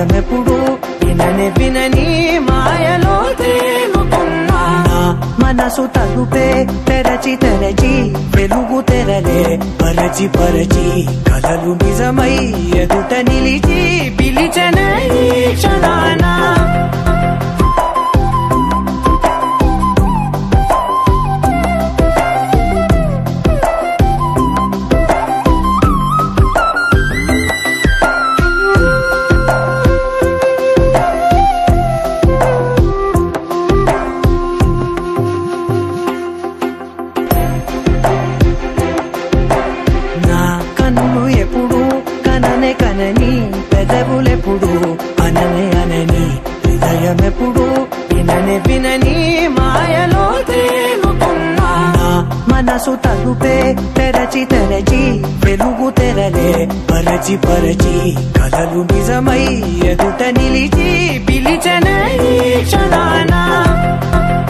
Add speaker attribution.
Speaker 1: హృదయమెప్పుడు వినని వినని మాయలో తేలుతున్నా నా మనసు తలుపే తెరచి తెరచి వెలుగు తెరలే పరచి పరచి కలలు నిజమై ఎదుట నిలిచి పిలిచన ఈ క్షణానా నా కన్ను ఎప్పుడు కననే కనని పెదవులెప్పుడు అననే అనని హృదయం ఎప్పుడు వినని వినని మాయలో తేలుతున్నా నా మనసు తలుపే తెరచి తెరచి వెలుగు తెరలే పరచి పరచి కలలు నిజమై ఎదుట నిలిచి పిలిచన ఈ క్షణానా